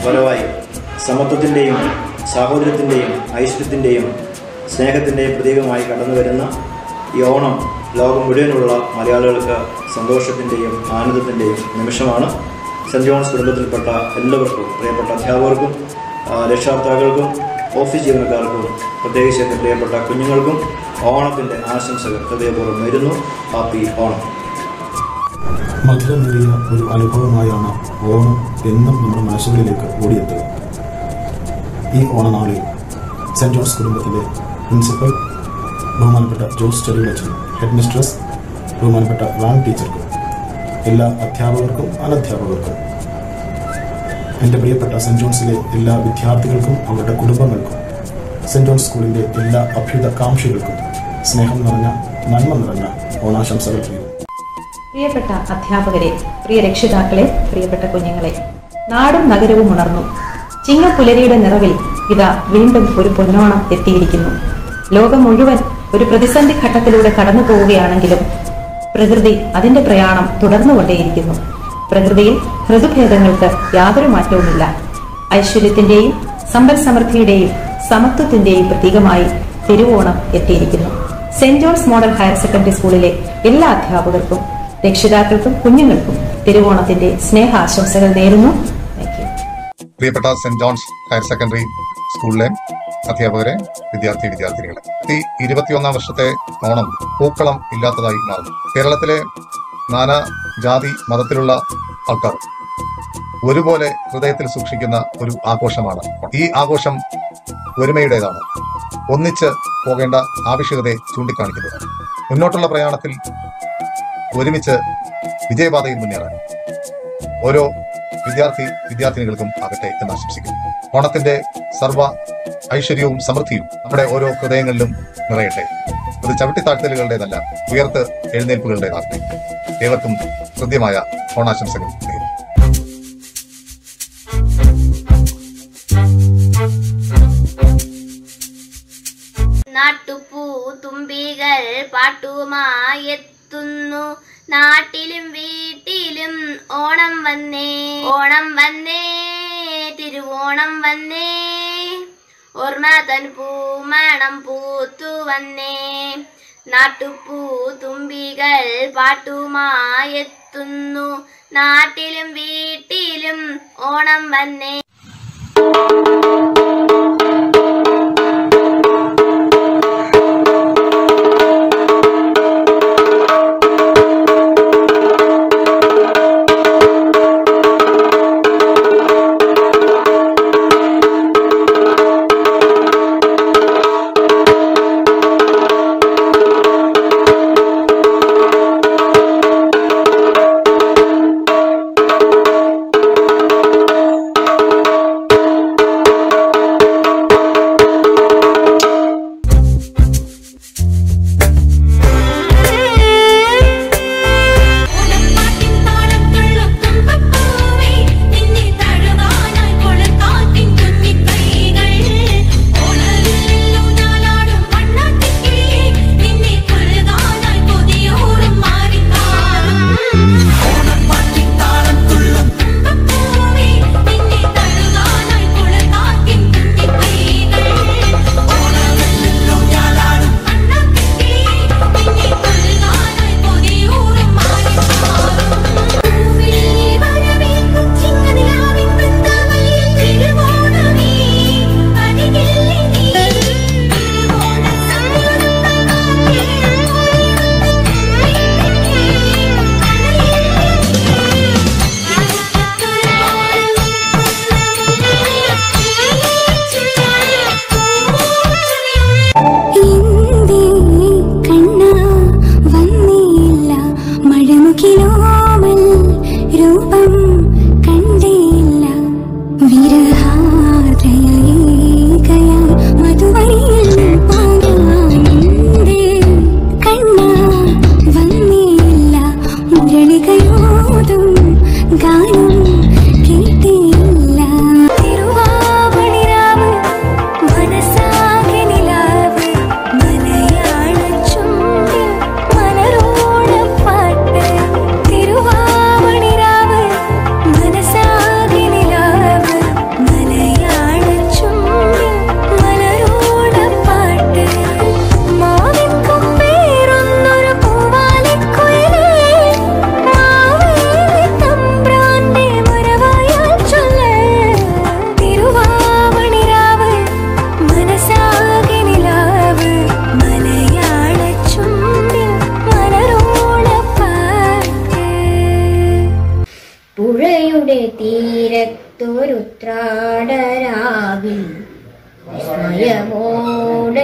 വരവായി സമത്വത്തിൻ്റെയും സാഹോദര്യത്തിൻ്റെയും ഐശ്വര്യത്തിൻ്റെയും സ്നേഹത്തിൻ്റെയും പ്രതീകമായി കടന്നു വരുന്ന ഈ ഓണം ലോകം മുഴുവനുള്ള മലയാളികൾക്ക് സന്തോഷത്തിൻ്റെയും ആനന്ദത്തിൻ്റെയും നിമിഷമാണ് സെൻറ് ജോൺസ് കുടുംബത്തിൽപ്പെട്ട എല്ലാവർക്കും പ്രിയപ്പെട്ട അധ്യാപകർക്കും ആ, രക്ഷകർത്താക്കൾക്കും ഓഫീസ് ജീവനക്കാർക്കും പ്രത്യേകിച്ച് എൻ്റെ പ്രിയപ്പെട്ട കുഞ്ഞുങ്ങൾക്കും ഓണത്തിൻ്റെ ആശംസകൾ ഹൃദയപൂർവ്വം നേരുന്നു ഹാപ്പി ഓണം മധുരമേറിയ ഒരു അനുഭവമായാണ് ഓണം എന്നും നമ്മുടെ മനസ്സുകളിലേക്ക് ഓടിയെത്തുക ഈ ഓണനാളിൽ സെൻറ് ജോൺസ് കുടുംബത്തിലെ പ്രിൻസിപ്പൽ ബഹുമാനപ്പെട്ട ജോസ് ചെറിയച്ചൻ ഹെഡ് മിസ്ട്രസ് ബഹുമാനപ്പെട്ട റാം ടീച്ചർക്കും എല്ലാ അധ്യാപകർക്കും അനധ്യാപകർക്കും എൻ്റെ പ്രിയപ്പെട്ട സെൻറ് ജോൺസിലെ എല്ലാ വിദ്യാർത്ഥികൾക്കും അവരുടെ കുടുംബങ്ങൾക്കും സെൻറ് ജോൺസ് സ്കൂളിൻ്റെ എല്ലാ അഭ്യുതകാംക്ഷികൾക്കും സ്നേഹം നിറഞ്ഞ നന്മ നിറഞ്ഞ ഓണാശംസകൾ ചെയ്യുന്നു പ്രിയപ്പെട്ട അധ്യാപകരെ പ്രിയ രക്ഷിതാക്കളെ പ്രിയപ്പെട്ട കുഞ്ഞുങ്ങളെ നാടും നഗരവും ഉണർന്നു ചിങ്ങപ്പുലരിയുടെ നിറവിൽ ഇതാ വീണ്ടും ഒരു പൊന്നോണം എത്തിയിരിക്കുന്നു ലോകം മുഴുവൻ ഒരു പ്രതിസന്ധി ഘട്ടത്തിലൂടെ കടന്നു പോവുകയാണെങ്കിലും പ്രകൃതി അതിന്റെ പ്രയാണം തുടർന്നുകൊണ്ടേയിരിക്കുന്നു പ്രകൃതിയിൽ ഋതുഭേദങ്ങൾക്ക് യാതൊരു മാറ്റവുമില്ല ഐശ്വര്യത്തിന്റെയും സമ്പൽ സമൃദ്ധിയുടെയും സമത്വത്തിന്റെയും പ്രതീകമായി തിരുവോണം എത്തിയിരിക്കുന്നു saint John's model higher secondary സ്കൂളിലെ എല്ലാ അധ്യാപകർക്കും രക്ഷിതാക്കൾക്കും കുഞ്ഞുങ്ങൾക്കും തിരുവോണത്തിന്റെ സ്നേഹാശംസകൾ നേരുന്നു താങ്ക് യു പ്രിയപ്പെട്ട സെന്റ് ജോൺസ് ഹയർ സെക്കൻഡറി സ്കൂളിലെ അധ്യാപകരെ വിദ്യാർത്ഥി വിദ്യാർത്ഥിനികളെ ഈ ഇരുപത്തിയൊന്നാം വർഷത്തെ ഓണം പൂക്കളം ഇല്ലാത്തതായി മാറുന്നു കേരളത്തിലെ നാനാ ജാതി മതത്തിലുള്ള ആൾക്കാർ ഒരുപോലെ ഹൃദയത്തിൽ സൂക്ഷിക്കുന്ന ഒരു ആഘോഷമാണ് ഈ ആഘോഷം ഒരുമയുടേതാണ് ഒന്നിച്ച് പോകേണ്ട ആവശ്യകതയെ ചൂണ്ടിക്കാണിക്കുന്നതാണ് മുന്നോട്ടുള്ള പ്രയാണത്തിൽ ഒരുമിച്ച് വിജയപാതയിൽ മുന്നേറാൻ ഓരോ വിദ്യാർത്ഥി വിദ്യാർത്ഥിനികൾക്കും ആകട്ടെ എന്ന് ആശംസിക്കുന്നു ഓണത്തിന്റെ സർവ ഐശ്വര്യവും സമൃദ്ധിയും നമ്മുടെ ഓരോ ഹൃദയങ്ങളിലും നിറയട്ടെ അത് ചവിട്ടിത്താഴ്ത്തലുകളുടേതല്ല ഉയർത്ത് എഴുന്നേൽപ്പുകളുടേതാകട്ടെ ഏവർക്കും ഹൃദ്യമായ ഓണാശംസകൾ നേരുന്നു നാട്ടുപൂ തുമ്പികൾ പാട്ടുമായി എത്തുന്നു നാട്ടിലും വീട്ടിലും ഓണം വന്നേ ഓണം വന്നേ തിരുവോണം വന്നേ ഓർമ്മ തൻ പൂമണം പൂത്തു വന്നേ നാട്ടുപൂ തുമ്പികൾ പാട്ടുമായി എത്തുന്നു നാട്ടിലും വീട്ടിലും ഓണം വന്നേ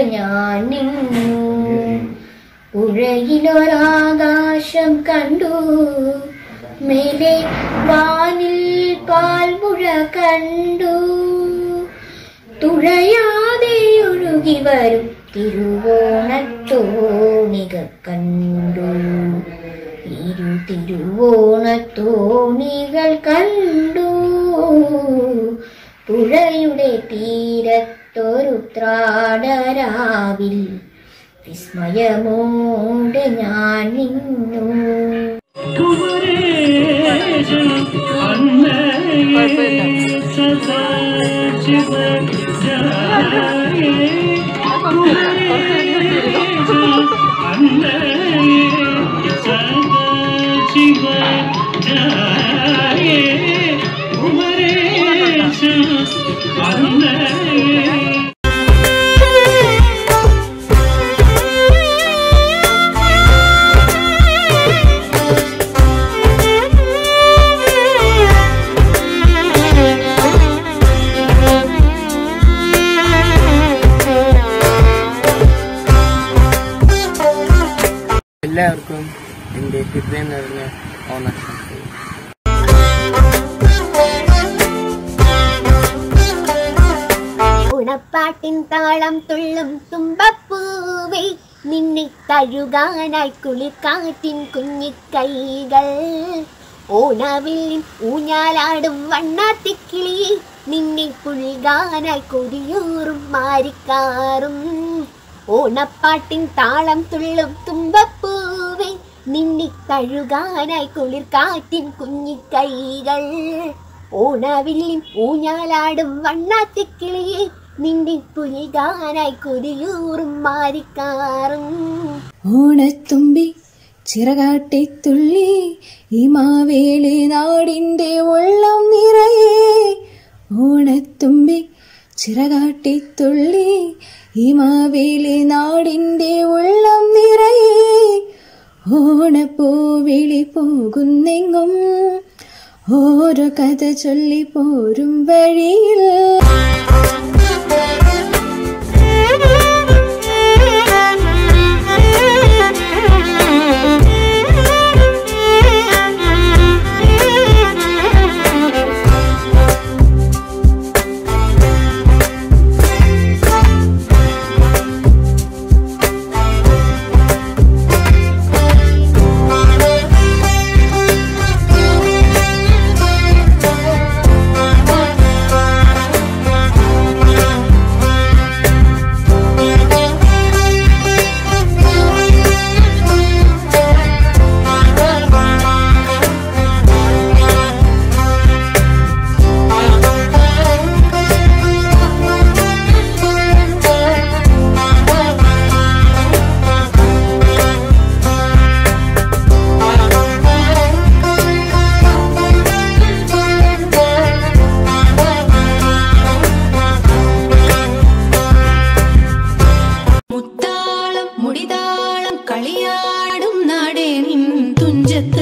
ഞാൻ നിന്നു പുഴയിലൊരാകാശം കണ്ടു മേലെ വാനിൽ പാൽമുഴ കണ്ടു തുഴയാതെ ഒഴുകി വരും തിരുവോണത്തോണികൾ കണ്ടു ഇരു തിരുവോണത്തോണികൾ കണ്ടു പുഴയുടെ തീരത്തൊരു ത്രാടരാവിൽ വിസ്മയമോടെ ഞാൻ നിന്നു എല്ലാവർക്കും എൻ്റെ ഹൃദയം നിറഞ്ഞ ഓണാശംസകൾ ഉണപ്പാട്ടിൻ താളം തുള്ളും തുമ്പപ്പൂവേ നിന്നെ തഴുകാനായി കുളിർക്കാറ്റിൻ കുഞ്ഞിക്കൈകൾ ഓണവില്ലിൻ ഊഞ്ഞാലാടും വണ്ണാത്തിക്കിളിയെ നിന്നെ പുൽകാനായി കൊടിയൂറും മാരിക്കാറും ഓണപ്പാട്ടിൻ താളം തുള്ളും തുമ്പപ്പൂവേ നിന്നെ തഴുകാനായി കുളിർക്കാറ്റിൻ കുഞ്ഞിക്കൈകൾ ഓണവില്ലിൻ ഊഞ്ഞാലാടും വണ്ണാത്തിക്കിളിയെ നിന്നെ പുലികാനായി കൊതിയൂറും മാരിക്കാറും ഓണത്തുമ്പി ചിറകാട്ടിത്തുള്ളി ഈ മാവേലി നാടിൻ്റെ ഉള്ളം നിറയെ ഓണത്തുമ്പി ചിറകാട്ടിത്തുള്ളി ഈ മാവേലി നാടിൻ്റെ ഉള്ളം നിറയെ ഓണപ്പൂവിളി പോകുന്നെങ്ങും ഓരോ കഥ ചൊല്ലി പോരും വഴിയിൽ മുത്താളം മുടിതാളം കളിയാടും നാടേ നിൻ തുഞ്ചത്ത്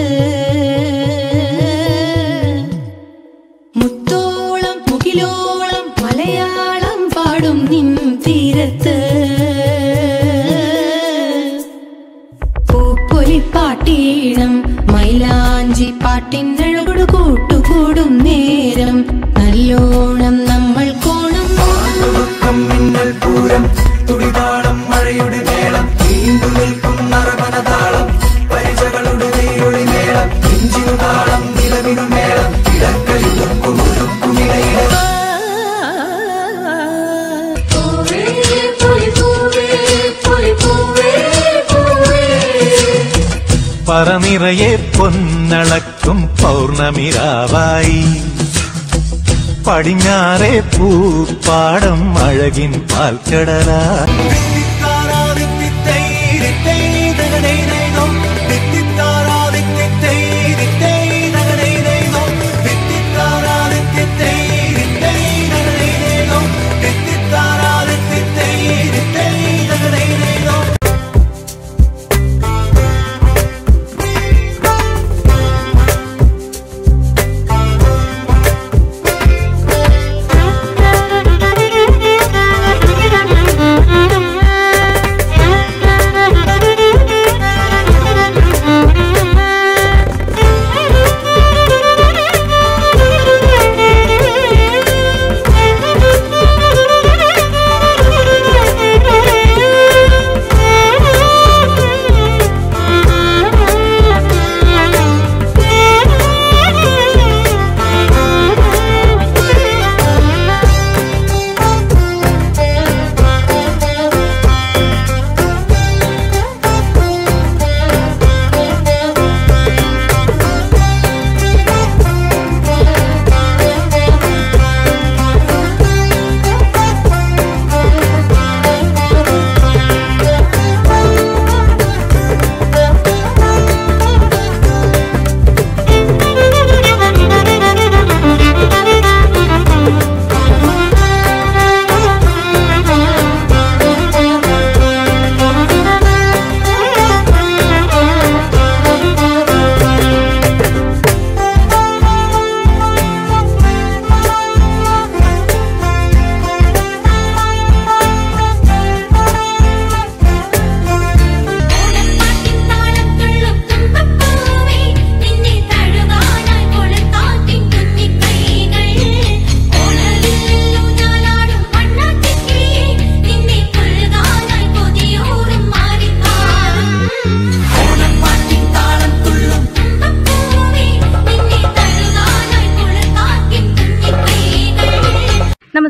മുത്തോളം മുകിലോളം മലയാളം പാടും നിൻ തീരത്ത് പൂപ്പൊലിപ്പാട്ടീണം മൈലാഞ്ചി പാട്ടിനഴകൊടു കൂട്ടുകൂടും നേരം നല്ലോണം നമ്മൾ കോണം പറനിറയെ പൊന്നളക്കും പൗർണമിരാവായി പടിഞ്ഞാറെ പൂപ്പാടം അഴകിൻ പാൽക്കടലാ Thank you.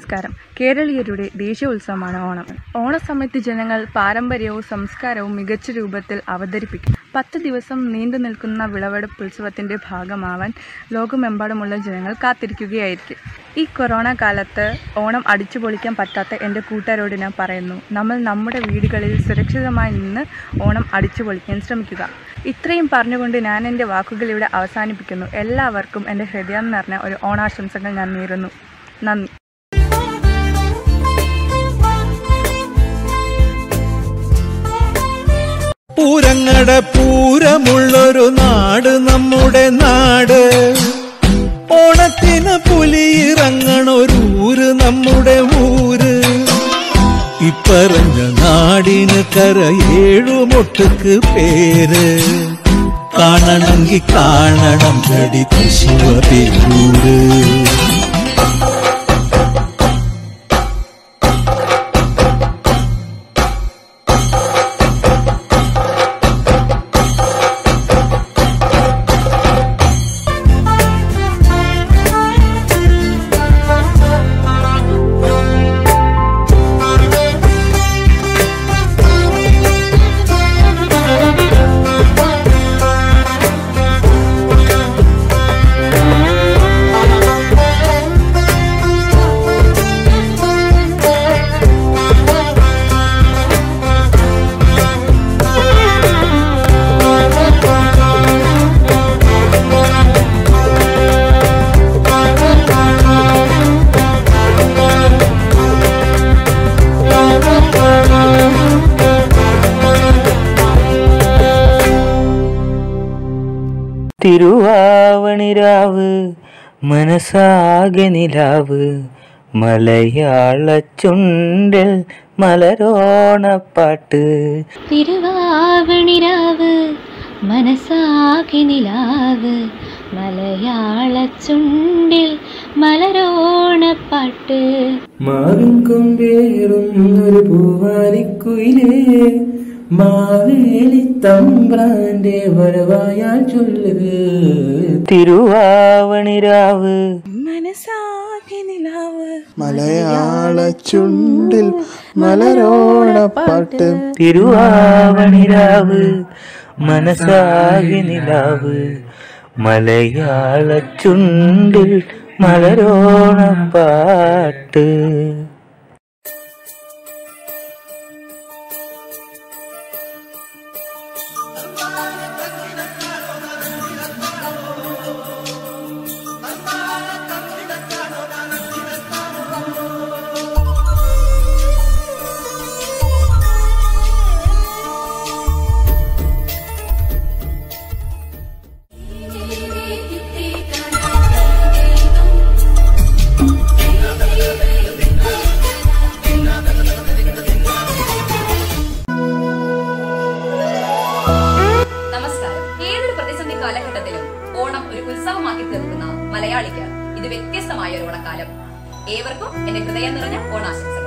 നമസ്കാരം കേരളീയരുടെ ദേശീയോത്സവമാണ് ഓണം ഓണസമയത്ത് ജനങ്ങൾ പാരമ്പര്യവും സംസ്കാരവും മികച്ച രൂപത്തിൽ അവതരിപ്പിക്കും പത്ത് ദിവസം നീണ്ടു നിൽക്കുന്ന വിളവെടുപ്പ് ഉത്സവത്തിന്റെ ഭാഗമാവാൻ ലോകമെമ്പാടുമുള്ള ജനങ്ങൾ കാത്തിരിക്കുകയായിരിക്കും ഈ കൊറോണ കാലത്ത് ഓണം അടിച്ചു പൊളിക്കാൻ പറ്റാത്ത എൻ്റെ കൂട്ടുകാരോട് ഞാൻ പറയുന്നു നമ്മൾ നമ്മുടെ വീടുകളിൽ സുരക്ഷിതമായി നിന്ന് ഓണം അടിച്ചു പൊളിക്കാൻ ശ്രമിക്കുക ഇത്രയും പറഞ്ഞുകൊണ്ട് ഞാൻ എൻ്റെ വാക്കുകൾ ഇവിടെ അവസാനിപ്പിക്കുന്നു എല്ലാവർക്കും എൻ്റെ ഹൃദയം നിറഞ്ഞ ഒരു ഓണാശംസകൾ ഞാൻ നേരുന്നു നന്ദി പൂരങ്ങട പൂരമുള്ളൊരു നാട് നമ്മുടെ നാട് ഓണത്തിന് പുലിയിറങ്ങണൊരൂര് നമ്മുടെ ഊര് ഇപ്പറഞ്ഞ നാടിന് കരയേഴുമൊട്ടുക്ക് പേര് കാണണമെങ്കിൽ കാണണം കടി തൃശിവ പേരൂര് തിരുവാവണിരാവ് മനസ്സാകെ നിലാവ് മലയാള ചുണ്ടിൽ മലരോണപ്പാട്ട് തിരുവാവണിരാവ് മനസ്സാകി നിലാവ് മലയാള ചുണ്ടിൽ മലരോണപ്പാട്ട് മാറും കൊമ്പേറും ഒരു പൂവാലിക്കുയിലേ മാവേലി തമ്പ്രാന്റെ വരവായാൽ ചൊല്ല് തിരുവാവണിരാവ് മനസ്സാകെ നിലാവ് മലയാള ചുണ്ടിൽ മലരോണപ്പാട്ട് തിരുവാവണിരാവ് മനസ്സാകെ നിലാവ് മലയാള ചുണ്ടിൽ മലരോണപ്പാട്ട് നമസ്കാരം ഏതൊരു പ്രതിസന്ധി കാലഘട്ടത്തിലും ഓണം ഒരു ഉത്സവമാക്കി തീർക്കുന്ന മലയാളിക്ക് ഇത് വ്യത്യസ്തമായ ഒരു ഓണക്കാലം ഏവർക്കും എന്റെ ഹൃദയം നിറഞ്ഞ ഓണാശംസകൾ